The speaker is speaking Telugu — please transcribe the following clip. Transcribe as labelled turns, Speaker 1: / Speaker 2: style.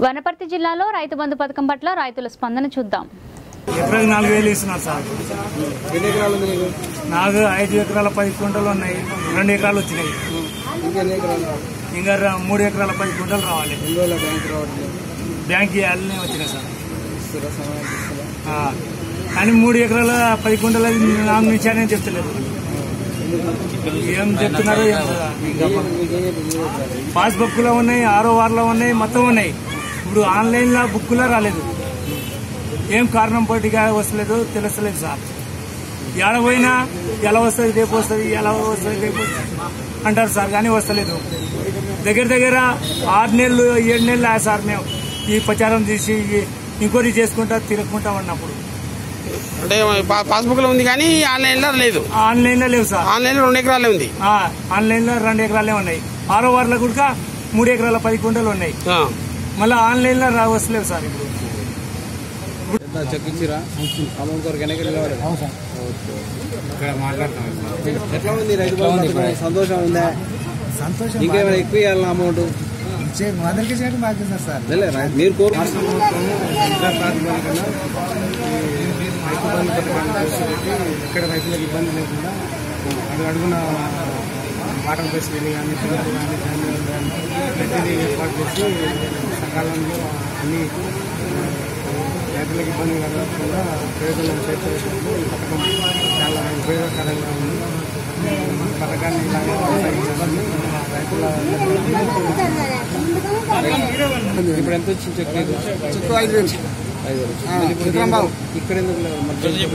Speaker 1: వనపర్తి జిల్లాలో రైతు బంధు పథకం పట్ల రైతుల స్పందన చూద్దాం
Speaker 2: ఎకరాకి నాలుగు వేలు ఇస్తున్నారు సార్
Speaker 3: ఎన్ని ఎకరాలు ఉంది నీకు
Speaker 2: నాకు ఐదు ఎకరాల పది కుంటలు ఉన్నాయి రెండు ఎకరాలు వచ్చినాయి
Speaker 3: ఇంకా ఎన్ని ఎకరాలు రావు?
Speaker 2: ఇంకా రా- మూడు ఎకరాల పది కుంటలు రావాలి
Speaker 3: ఎన్ని రోజుల బ్యాంక్ రావట్లేదు
Speaker 2: బ్యాంక్ ఇవ్వాలనే వచ్చినాయి సార్
Speaker 3: ఇస్తారా సమయం ఇస్తారా
Speaker 2: ఆ. కానీ మూడు ఎకరాల పది కుంటల నామినేషన్ చెప్తలేదు ఏం చెప్తున్నారో ఏం కదా. ఇంకా
Speaker 3: మీకేం చెప్పింది
Speaker 2: పాస్ బుక్లో ఉన్నాయి ఆరో వార్లో ఉన్నాయి మొత్తం ఉన్నాయి ఇప్పుడు ఆన్లైన్లో బుక్లో రాలేదు ఏం కారణం పోటీగా వస్తలేదు తెలుస్తలేదు సార్ ఎడ పోయినా ఎలా వస్తుంది రేపు వస్తుంది ఎలా వస్తుంది రేపు వస్తుంది అంటారు సార్ కానీ వస్తలేదు దగ్గర దగ్గర ఆరు నెలలు ఏడు నెలలు ఆ సార్ మేము ఈ ప్రచారం తీసి ఇంకోటి చేసుకుంటా తిరగకుంటా ఉన్నప్పుడు
Speaker 4: అంటే పా- పాస్బుక్ లో ఉంది కానీ ఆన్లైన్ లో లేదు
Speaker 2: ఆన్లైన్లో లేవు సార్
Speaker 4: ఆన్లైన్ లో రెండు ఎకరాలే ఉంది
Speaker 2: ఆ, ఆన్లైన్లో రెండు ఎకరాలే ఉన్నాయి ఆరో వార్లో కూడా మూడు ఎకరాల పది కుంటలు ఉన్నాయి
Speaker 4: ఆ.
Speaker 2: మళ్ళీ ఆన్లైన్లో రా వస్తలేవు సార్ ఇప్పుడు
Speaker 3: చెక్ ఇచ్చిరా అమౌంట్ కొరకు వెనక్కి నిలబడదు ఎట్లా ఉంది రైతు బంధు పథకం? సంతోషం ఉందా
Speaker 5: సంతోషం
Speaker 3: ఇంకేమైనా ఎక్కువ ఇవ్వాలన్న అమౌంట్
Speaker 5: చే- అందరికీ చేయడం బాధ్యత సార్
Speaker 3: లే, రై- మీరు కోరు
Speaker 5: రైతు బంధు పథకాన్ని ప్రవేశపెట్టి ఎక్కడ రైతులకు ఇబ్బంది లేకుండా అడుగు అడుగున వాటర్ ఫెసిలిటీ కానీ పిల్లలు కానీ ధాన్యాలు కానీ ప్రతిదీ ఏర్పాటు చేసి సకాలంలో అన్ని రైతులకు ఇబ్బంది కలగకుండా ప్రయోజనం చేర్చేటప్పుడు ఈ పథకం చాలా ఉపయోగకరంగా ఉంది ఈ పథకాన్ని ఇలాగే కొనసాగించాలని రైతుల
Speaker 3: ఇప్పుడు ఎంత వచ్చింది చెక్
Speaker 5: చుట్టూ ఐదు వేలు
Speaker 3: ఐదు వేలు. మళ్ళీ ఇప్పుడు ఇక్కడ ఎందుకు లేదు? మరి